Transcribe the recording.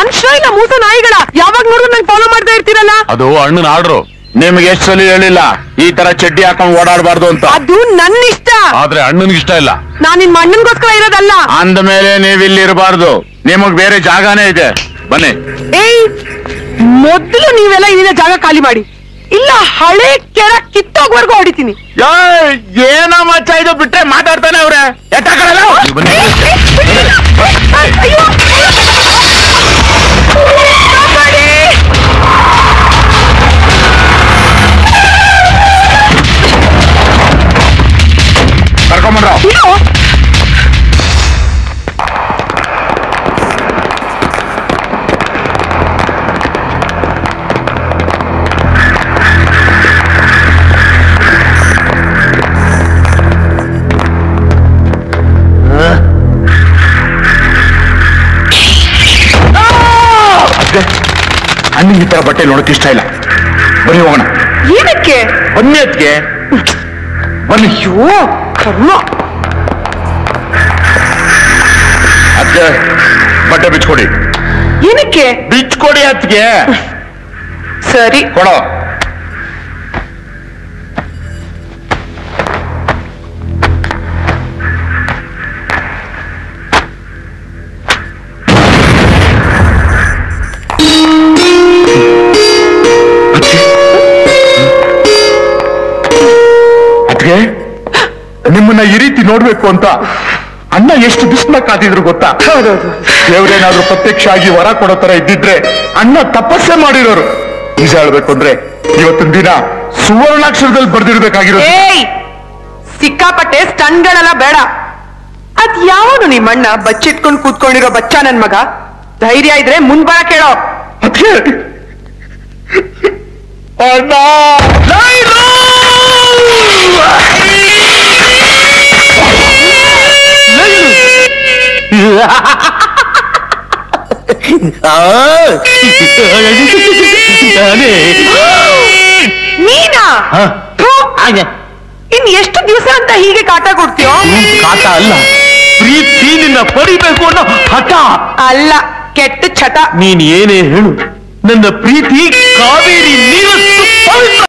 ಮನುಷ್ಯ ಇಲ್ಲ ಮೂಸ ನಾಯಿಗಳ ಯಾವಾಗ ನೋಡಿದ್ರು ನಂಗೆ ಫಾಲೋ ಮಾಡ್ತಾ ಇರ್ತೀರಲ್ಲ ಅದು ಅಣ್ಣನ ಆರ್ಡ್ರು ನಿಮ್ಗೆ ಎಷ್ಟು ಸಲ ಹೇಳಿಲ್ಲ ಈ ತರ ಚಡ್ಡಿ ಹಾಕೊಂಡ್ ಓಡಾಡಬಾರ್ದು ಅಂತ ಅದು ನನ್ನ ಇಷ್ಟ ಆದ್ರೆ ಅಣ್ಣನಿಗೆ ಇಷ್ಟ ಇಲ್ಲ ನಾನ್ ನಿನ್ ಅಣ್ಣನ್ಗೋಸ್ಕರ ಇರೋದಲ್ಲ ಅಂದ ಮೇಲೆ ನೀವಿಲ್ಲಿ ಇರಬಾರ್ದು ನಿಮಗ್ ಬೇರೆ ಜಾಗನೇ ಇದೆ ಬನ್ನಿ ಏಯ್ ಮೊದಲು ನೀವೆಲ್ಲ ಇಲ್ಲಿನ ಜಾಗ ಖಾಲಿ ಮಾಡಿ ಇಲ್ಲ ಹಳೆ ಕೆರ ಕಿತ್ತೋಗ್ವರ್ಗು ಹೊಡಿತೀನಿ ಏಯ್, ಏನೋ ಮಚ್ಚ ಇದು ಬಿಟ್ರೆ ಮಾತಾಡ್ತಾನೆ ಅವ್ರೆ ಎತ್ತಾಕಲ್ಲ ಏಯ್, ಏಯ್, ಬಿಡಿ. ಅಯ್ಯೋ. ಕಾಪಾಡಿ. ಕರ್ಕೊಂಬಂದ್ರ ಬಿಡು. ಅಣ್ಣಿಗೆ ಈ ತರ ಬಟ್ಟೆ ನೋಡಕ್ ಇಷ್ಟ ಇಲ್ಲ ಬನ್ನಿ ಹೋಗೋಣ ಏನಕ್ಕೆ ಬನ್ನಿ ಅದಕ್ಕೆ ಬನ್ನಿ ಅಯ್ಯೋ ಕರ್ಮ ಅದಕ್ಕೆ ಬಟ್ಟೆ ಬಿಚ್ಕೊಡಿ ಏನಕ್ಕೆ ಬಿಚ್ಕೊಡಿ ಅದಕ್ಕೆ ಸರಿ ಕೊಡೋ ಅದ್ಗೆ ನಿಮ್ಮನ್ನ ಈ ರೀತಿ ನೋಡ್ಬೇಕು ಅಂತ ಅಣ್ಣ ಎಷ್ಟು ಬಿಸ್ನ ಕಾದಿದ್ರು ಗೊತ್ತಾ ಹೌದೌದು ದೇವ್ರೇನಾದ್ರೂ ಪ್ರತ್ಯಕ್ಷ ಆಗಿ ವರ ಕೊಡೋ ತರ ಇದ್ದಿದ್ರೆ ಅಣ್ಣ ತಪಸ್ಸೆ ಮಾಡಿರೋರು ನಿಜ ಹೇಳ್ಬೇಕು ಅಂದ್ರೆ ಇವತ್ತಿನ ದಿನ ಸುವರ್ಣಾಕ್ಷರದಲ್ಲಿ ಬರ್ದಿರ್ಬೇಕಾಗಿರೋದು ಏಯ್ ಸಿಕ್ಕಾಪಟ್ಟೆ ಸ್ಟನ್ಗಳೆಲ್ಲ ಬೇಡ ಅದ್ ಯಾವನು ನಿಮ್ಮಣ್ಣ ಬಚ್ಚಿಟ್ಕೊಂಡ್ ಕೂತ್ಕೊಂಡಿರೋ ಬಚ್ಚ ನನ್ ಮಗ ಧೈರ್ಯ ಇದ್ರೆ ಮುಂದ್ ಬರ ಕೇಳೋ ಅದ್ಕೆ ಅಣ್ಣ ನೀನಾ ಥು, ಇನ್ ಎಷ್ಟು ದಿವಸ ಅಂತ ಹೀಗೆ ಕಾಟ ಕೊಡ್ತೀಯೋ ಕಾಟ ಅಲ್ಲ ಪ್ರೀತಿ ನಿನ್ನ ಪಡಿಬೇಕು ಅನ್ನೋ ಹಠ ಅಲ್ಲ ಕೆಟ್ಟ ಚಟ ನೀನ್ ಏನೇ ಹೇಳು ನನ್ನ ಪ್ರೀತಿ ಕಾವೇರಿ ನೀರಷ್ಟು ಪವಿತ್ರ